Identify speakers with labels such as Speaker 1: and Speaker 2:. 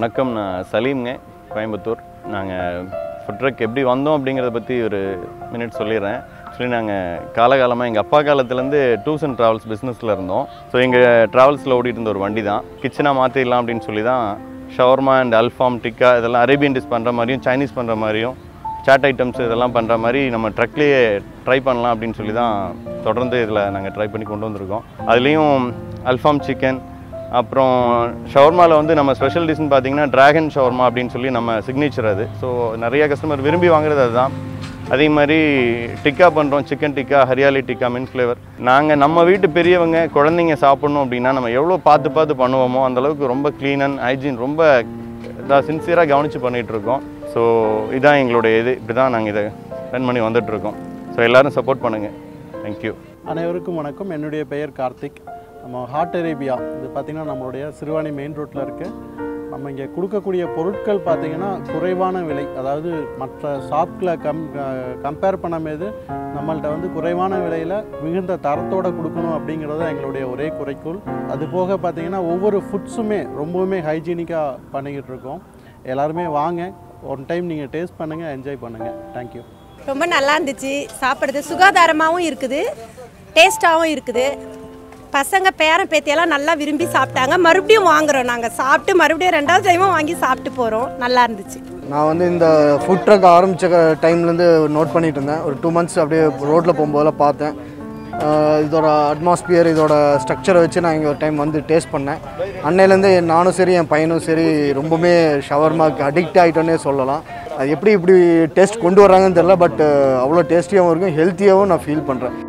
Speaker 1: வணக்கம் நான் சலீம்ங்க கோயம்புத்தூர் நாங்கள் ஃபுட் ட்ரக் எப்படி வந்தோம் அப்படிங்கிறத பற்றி ஒரு மினிட் சொல்லிடுறேன் ஆக்சுவலி நாங்கள் காலகாலமாக எங்கள் அப்பா காலத்துலேருந்து டூர்ஸ் அண்ட் ட்ராவல்ஸ் பிஸ்னஸில் இருந்தோம் ஸோ எங்கள் ட்ராவல்ஸில் ஓடிட்டு இருந்த ஒரு வண்டி தான் கிச்சனாக மாற்றிடலாம் அப்படின்னு சொல்லி தான் ஷவர்மா அண்ட் அல்ஃபாம் டிக்கா இதெல்லாம் அரேபியன் டிஷ் பண்ணுற மாதிரியும் சைனீஸ் பண்ணுற மாதிரியும் சாட் ஐட்டம்ஸ் இதெல்லாம் பண்ணுற மாதிரி நம்ம ட்ரக்லேயே ட்ரை பண்ணலாம் அப்படின்னு சொல்லி தான் தொடர்ந்து இதில் நாங்கள் ட்ரை பண்ணி கொண்டு வந்திருக்கோம் அதுலேயும் அல்ஃபாம் சிக்கன் அப்புறம் ஷவர்மாவில் வந்து நம்ம ஸ்பெஷல் டிஷ்னு பார்த்தீங்கன்னா டிராகன் ஷவர்மா அப்படின்னு சொல்லி நம்ம சிக்னேச்சர் அது ஸோ நிறைய கஸ்டமர் விரும்பி வாங்குறது அதுதான் அதே மாதிரி டிக்கா பண்ணுறோம் சிக்கன் டிக்கா ஹரியாலி டிக்கா மின் ஃப்ளேவர் நாங்கள் நம்ம வீட்டு பெரியவங்க குழந்தைங்க சாப்பிட்ணும் அப்படின்னா நம்ம எவ்வளோ பார்த்து பார்த்து பண்ணுவோமோ அந்த அளவுக்கு ரொம்ப க்ளீன் அண்ட் ஹைஜீன் ரொம்ப இதாக சின்சியராக கவனித்து பண்ணிகிட்டு இருக்கோம் ஸோ இதான் எங்களுடைய இது இப்படி தான் நாங்கள் இதை ரன் பண்ணி வந்துட்டுருக்கோம் ஸோ எல்லோரும் சப்போர்ட் பண்ணுங்கள் தேங்க்யூ
Speaker 2: அனைவருக்கும் வணக்கம் என்னுடைய பெயர் கார்த்திக் நம்ம ஹாட் அரேபியா இது பார்த்திங்கன்னா நம்மளுடைய சிறுவாணி மெயின் ரோட்டில் இருக்குது நம்ம இங்கே கொடுக்கக்கூடிய பொருட்கள் பார்த்திங்கன்னா குறைவான விலை அதாவது மற்ற ஷாப்பில் கம் கம்பேர் பண்ணும்போது நம்மள்ட்ட வந்து குறைவான விலையில் மிகுந்த தரத்தோடு கொடுக்கணும் அப்படிங்கிறது தான் எங்களுடைய ஒரே குறைக்கோள் அது போக பார்த்திங்கன்னா ஒவ்வொரு ஃபுட்ஸுமே ரொம்பவுமே ஹைஜீனிக்காக பண்ணிக்கிட்டு இருக்கோம் எல்லாருமே வாங்க ஒன் டைம் நீங்கள் டேஸ்ட் பண்ணுங்கள் என்ஜாய் பண்ணுங்கள் தேங்க்யூ
Speaker 3: ரொம்ப நல்லா இருந்துச்சு சாப்பிட்றது சுகாதாரமாகவும் இருக்குது டேஸ்ட்டாகவும் இருக்குது பசங்க பேரன் பேத்தியெல்லாம் நல்லா விரும்பி சாப்பிட்டாங்க மறுபடியும் வாங்குறோம் நாங்கள் சாப்பிட்டு மறுபடியும் ரெண்டாவது டைமும் வாங்கி சாப்பிட்டு போகிறோம் நல்லா இருந்துச்சு
Speaker 4: நான் வந்து இந்த ஃபுட் ட்ரக் ஆரம்பித்த டைம்லேருந்து நோட் பண்ணிட்டு இருந்தேன் ஒரு டூ மந்த்ஸ் அப்படியே ரோட்டில் போகும்போதெல்லாம் பார்த்தேன் ஆஹ் இதோட அட்மாஸ்பியர் இதோட ஸ்ட்ரக்சரை வச்சு நான் இங்கே ஒரு டைம் வந்து டேஸ்ட் பண்ணேன் அன்னையிலேருந்து நானும் சரி என் பையனும் சரி ரொம்பவுமே ஷவர்மாக்கு அடிக்ட் ஆகிட்டோன்னே சொல்லலாம் அது எப்படி இப்படி டேஸ்ட் கொண்டு வராங்கன்னு தெரில பட் அவ்வளோ டேஸ்டியாகவும் இருக்கும் ஹெல்த்தியாகவும் நான் ஃபீல் பண்ணுறேன்